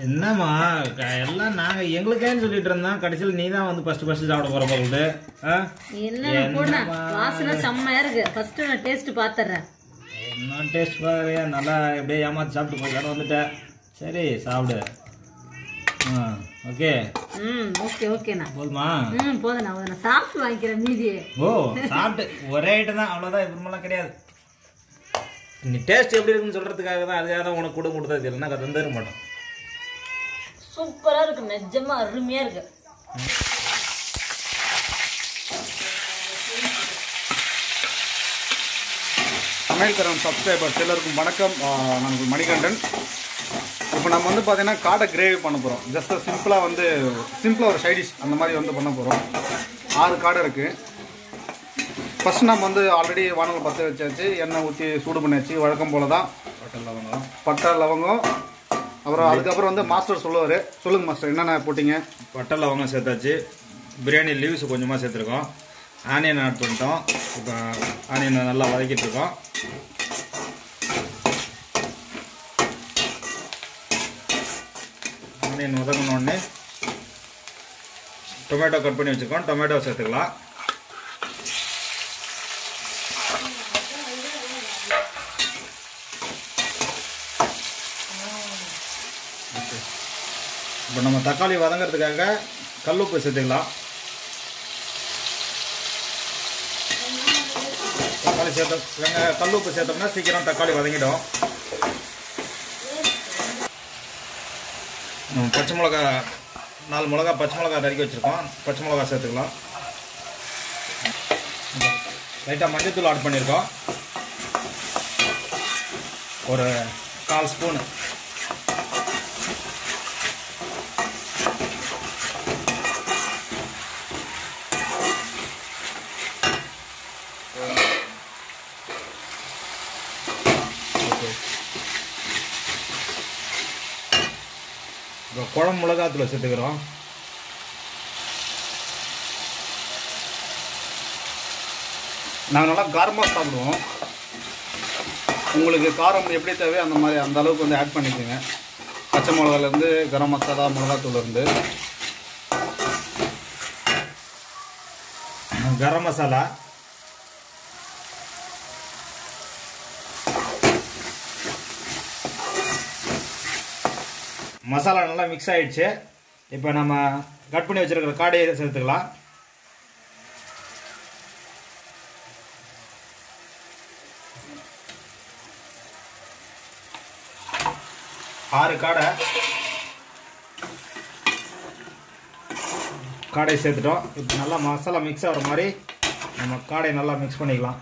என்னம்மா க- எல்லாம் நாங்க எங்களுக்கேன்னு சொல்லிட்டு இருந்தோம் கடைசியில் நீ தான் வந்து ஃபர்ஸ்ட் ஃபர்ஸ்ட் சாப்பிட போற போகுது என்ன போடுறேன் என்னம்மா? வாசனை செம்மையா இருக்கு ஃபர்ஸ்ட் நான் டேஸ்ட் பாத்துறேன் என்ன டேஸ்ட் பாரு நல்லா எப்படியே ஏமாத்தி சாப்பிட்டு போய் கடை வந்துட்டேன் சரி சாப்பிடு ஆ ஓகே ம் ஓகே ஓகேண்ணா போதுமா ம் போதும் நான் நான் சாப்பிட்டு வாங்கிக்கிறேன் மீதியே ஓ சாப்பிட்டு ஒரே ஐட்டம் தான் அவ்வளோதான் விரும்பலாம் கிடையாது நீ டேஸ்ட் எப்படி இருக்குன்னு சொல்றதுக்காக தான் அதுக்காக தான் உனக்கு கூட கொடுத்தது இல்லைன்னா அதை தந்துட மாட்டோம் சூப்பரா இருக்கு நிஜமா அருமையா இருக்கு சமையல்காரன் சப்ஸ்கிரைபர்ஸ் எல்லாருக்கும் வணக்கம் ஆஹ் நான் உங்கள் மணிகண்டன் இப்போ நம்ம வந்து பார்த்தீங்கன்னா காடை கிரேவி பண்ண போகிறோம் ஜஸ்ட் சிம்பிளாக வந்து சிம்பிளாக ஒரு சைடிஷ் அந்த மாதிரி வந்து பண்ண போகிறோம் ஆறு காடை இருக்குது ஃபஸ்ட் நம்ம வந்து ஆல்ரெடி வானல் பற்ற வச்சாச்சு எண்ணெய் ஊற்றி சூடு பண்ணியாச்சு வழக்கம் போல தான் ஹோட்டல் லவங்கம் பட்டை லவங்கம் அப்புறம் அதுக்கப்புறம் வந்து மாஸ்டர் சொல்லுவார் சொல்லுங்கள் மாஸ்டர் என்னென்ன போட்டிங்க பட்டை லவங்கம் சேர்த்தாச்சு பிரியாணி லீவ்ஸ் கொஞ்சமாக சேர்த்துருக்கோம் ஆனியன் ஆட் பண்ணிட்டோம் இப்போ ஆனியனை நல்லா வதக்கிட்டு இருக்கோம் ஆனியன் வதங்கின உடனே டொமேட்டோ கட் பண்ணி வச்சுருக்கோம் டொமேட்டோ சேர்த்துக்கலாம் இப்போ நம்ம தக்காளி வதங்கிறதுக்காக கல்லுப்பு சேர்த்துக்கலாம் தக்காளி சேர்த்த வெங்க கல்லுப்பு சேர்த்தோம்னா சீக்கிரம் தக்காளி வதங்கிடும் நம்ம பச்சை மிளகா நாலு மிளகா பச்சை மிளகா நறுக்கி வச்சுருக்கோம் பச்சை மிளகா சேர்த்துக்கலாம் லைட்டாக மஞ்சத்தூள் ஆட் பண்ணியிருக்கோம் ஒரு கால் ஸ்பூன் இப்போ குழம்பு மிளகாத்தூள் சேர்த்துக்கிறோம் நாங்கள் நல்லா காரமாக சாப்பிடுவோம் உங்களுக்கு காரம் எப்படி தேவையோ அந்த மாதிரி அந்த அளவுக்கு வந்து ஆட் பண்ணிக்கோங்க பச்சை மிளகாலேருந்து கரம் மசாலா மிளகாத்தூள்லேருந்து கரம் மசாலா மசாலா நல்லா மிக்ஸ் ஆயிடுச்சு இப்போ நம்ம கட் பண்ணி வச்சிருக்கிற காடையை சேர்த்துக்கலாம் ஆறு காடை காடை சேர்த்துட்டோம் இப்போ நல்லா மசாலா மிக்ஸ் ஆகிற மாதிரி நம்ம காடை நல்லா மிக்ஸ் பண்ணிக்கலாம்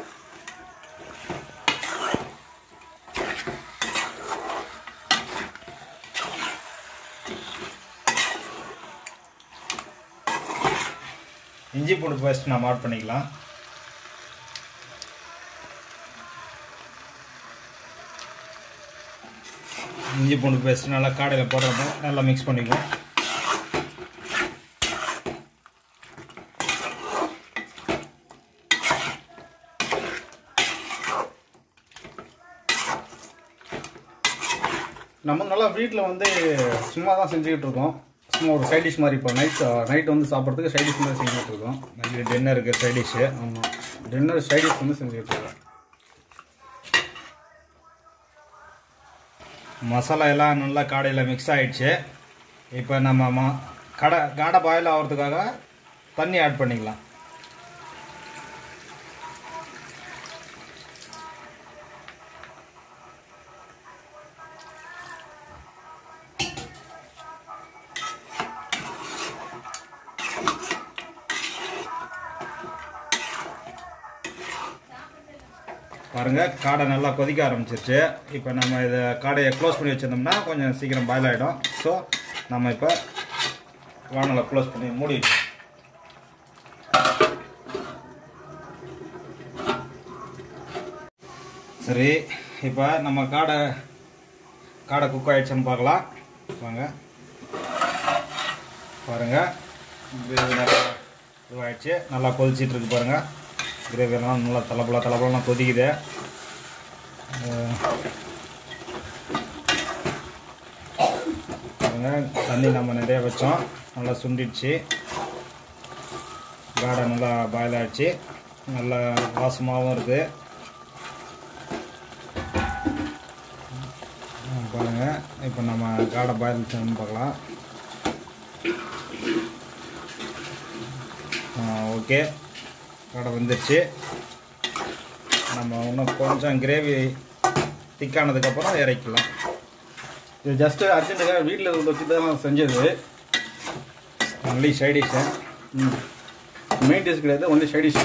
இஞ்சி பூண்டு பேஸ்ட் நம்ம ஆட் பண்ணிக்கலாம் இஞ்சி பூண்டு பேஸ்ட் நல்லா காடையில் போடுறப்போ நல்லா மிக்ஸ் பண்ணிக்குவோம் நம்ம நல்லா வீட்டில் வந்து சும்மா தான் செஞ்சுக்கிட்டு இருக்கோம் சும்மா ஒரு சைட் டிஷ் மாதிரி இப்போ நைட் நைட் வந்து சாப்பிட்றதுக்கு சைட் டிஷ் மாதிரி செஞ்சுக்கிட்டு இருக்கோம் மதியம் டின்னருக்கு சைட் டிஷ்ஷு ஆமாம் டின்னர் சைட் டிஷ் வந்து செஞ்சுக்கிட்டு இருக்கோம் மசாலா எல்லாம் நல்லா காடையில் மிக்ஸ் ஆயிடுச்சு இப்போ நம்ம மா கடை காடை பாயில் ஆகிறதுக்காக தண்ணி ஆட் பண்ணிக்கலாம் பாருங்க காடை நல்லா கொதிக்க ஆரம்பிச்சிருச்சு இப்போ நம்ம இதை காடையை க்ளோஸ் பண்ணி வச்சிருந்தோம்னா கொஞ்சம் சீக்கிரம் பாயில் ஆகிடும் ஸோ நம்ம இப்போ வானலை க்ளோஸ் பண்ணி மூடிடுவோம் சரி இப்போ நம்ம காடை காடை குக் ஆயிடுச்சுன்னு பார்க்கலாம் வாங்க பாருங்க இது நல்லா இதுவாயிடுச்சு நல்லா கொதிச்சிட்டு இருக்கு பாருங்க கிரேவி எல்லாம் நல்லா தலப்பலா தலப்பலாம் கொதிக்குது அஹ் பாருங்க தண்ணி நம்ம நிறைய வச்சோம் நல்லா சுண்டிடுச்சு காடை நல்லா பாயில் ஆயிடுச்சு நல்லா வாசமாகவும் இருக்குது பாருங்க இப்போ நம்ம காடை பாயில் செய்யணும்னு பார்க்கலாம் ஓகே காடை வந்துருச்சு நம்ம இன்னும் கொஞ்சம் கிரேவி திக்கானதுக்கப்புறம் இறக்கலாம் இது ஜஸ்ட் அர்ஜென்ட்டுக்காக வீட்டில் வச்சு தான் செஞ்சது ஒன்லி சைடிஷு ம் மெயின் டிஷ் கிடையாது ஒன்லி சைடிஷ்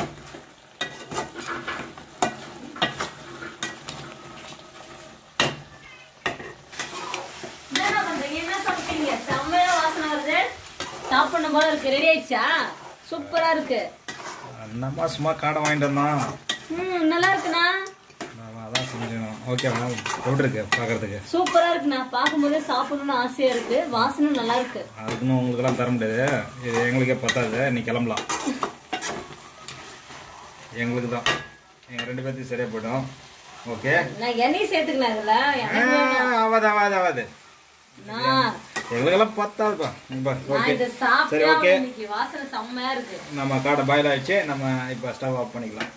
என்னடா பண்றீங்க என்ன சாப்பிட்டீங்க செம்மையா வாசனை வருது சாப்பிடணும் போல இருக்கு ரெடி ஆயிடுச்சா சூப்பரா இருக்கு நம்ம சும்மா காடை வாங்கிட்டு வந்தோம் ம் நல்லா இருக்குண்ணா நாம அதான் செஞ்சோம் ஓகேவா எப்படி இருக்கு பார்க்கறதுக்கு சூப்பரா இருக்குண்ணா பார்க்கும்போதே சாப்பிடணும்னு ஆசையா இருக்கு வாசனை நல்லா இருக்கு அதுக்குன்னு உங்களுக்கெல்லாம் தர முடியாது இது எங்களுக்கே பத்தாது நீ கிளம்பலாம் எங்களுக்கு தான் எங்கள் ரெண்டு பேர்த்துக்கு சரியாக போயிடும் ஓகே நான் எண்ணெய் சேர்த்துக்கலாம் இதுல எனக்கு வேணும். ஆவாது ஆவாது ஆவாது நான் எங்களுக்கெல்லாம் பத்தாதுப்பா இப்போ நான் ஓகே இதை சரி சாப்பிட்டா ஓகே இன்னைக்கு வாசனை செம்மையா இருக்கு நம்ம காடை பாயில் ஆயிடுச்சு நம்ம இப்போ ஸ்டவ் ஆஃப் பண்ணிக்கலாம்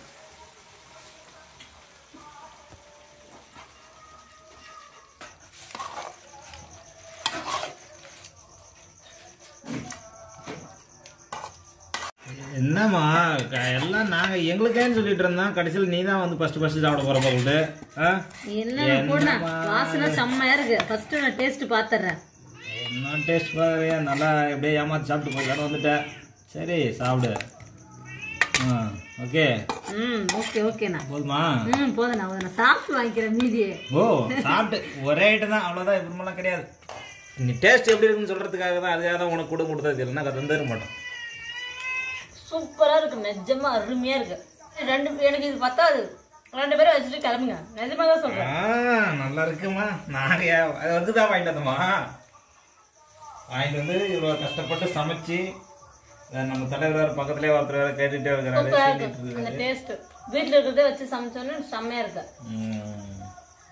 என்னம்மா க- எல்லாம் நாங்க எங்களுக்கேன்னு சொல்லிட்டு இருந்தோம் கடைசியில் நீ தான் வந்து ஃபர்ஸ்ட் ஃபர்ஸ்ட் சாப்பிட போற போட்டு என்ன போடுண்ணா வாசனை செம்மையா இருக்கு ஃபர்ஸ்ட் நான் டேஸ்ட் பாத்துறேன் என்ன டேஸ்ட் பாக்குறியா நல்லா எப்படியே ஏமாத்தி சாப்பிட்டு போய் வந்துட்டேன் சரி சாப்பிடு ஆ ஓகே ம் ஓகே ஓகேண்ணா போதுமா ம் போதுண்ணா போதுண்ணா சாப்பிட்டு வாங்கிக்கிறேன் மீதியே ஓ சாப்பிட்டு ஒரே ஐட்டம் தான் அவ்வளோதான் இப்படிமெல்லாம் கிடையாது நீ டேஸ்ட் எப்படி இருக்குன்னு சொல்றதுக்காக தான் அதுக்காக தான் உனக்கு கூட கொடுத்தது இல்லைன்னா தந்துட மாட்டோம் சூப்பரா இருக்கு நிஜமா அருமையா இருக்கு ரெண்டு எனக்கு இது பத்தாது ரெண்டு பேரும் வச்சுட்டு கிளம்புங்க நிஜமா தான் சொல்றேன் ஆ நல்லா இருக்குமா நாங்க அது வந்து தான் வாங்கிட்டு வந்தோமா வாங்கிட்டு வந்து இவ்வளோ கஷ்டப்பட்டு சமைச்சு அஹ் நம்ம தலைவர் வேற பக்கத்துலேயே ஒருத்தர் வேற கேட்டுட்டே இருக்கிறாரு சூப்பரா சீண்டிட்டு இருக்கு இருக்காரு. இந்த டேஸ்ட் வீட்ல இருக்கிறத வச்சு சமைச்சோன்னு செம்மையா இருக்கு ம்.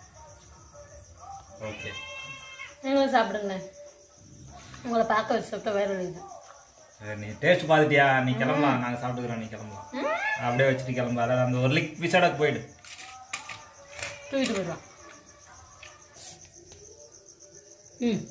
ஓகே நீங்களும் சாப்பிடுங்க உங்களை பார்க்க வச்சு சாப்பிட்டா வேற ஒரு இது சரி, நீ டேஸ்ட் பார்த்துட்டியா நீ கிளம்பலாம் நாங்கள் சாப்பிட்டுக்கிறோம் நீ கிளம்பலாம் ம்? அப்படியே வச்சுட்டு கிளம்பு அதாவது அந்த ஒரு லிக் பிசடாக போயிடு தூக்கிட்டு போயிடுவான் ம்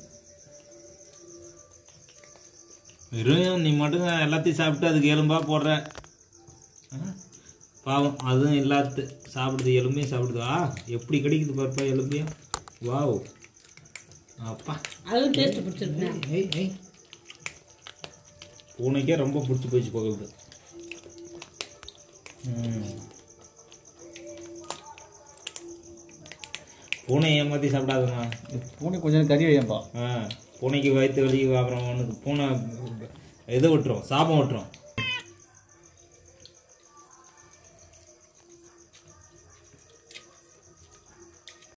வெறும் நீ மட்டும் எல்லாத்தையும் சாப்பிட்டு அதுக்கு எலும்பா போடுற ஆ? பாவம் அதுவும் இல்லாது சாப்பிடுது எலும்பையும் சாப்பிடுதா எப்படி கிடைக்குது பாருப்பா எலும்பையும் வாவ் அப்பா அதுவும் டேஸ்ட் பிடிச்சிருக்கு ஏய் ஏய் பூனைக்கே ரொம்ப பிடிச்சி போயிடுச்சு போகுது ம். பூனை ஏமாற்றி சாப்பிடாதுமா பூனை கொஞ்சம் கறி வையப்பா ஆ பூனைக்கு வயிற்று வலி அப்புறம் உனக்கு பூனை இது விட்டுரும் சாபம் விட்டுரும்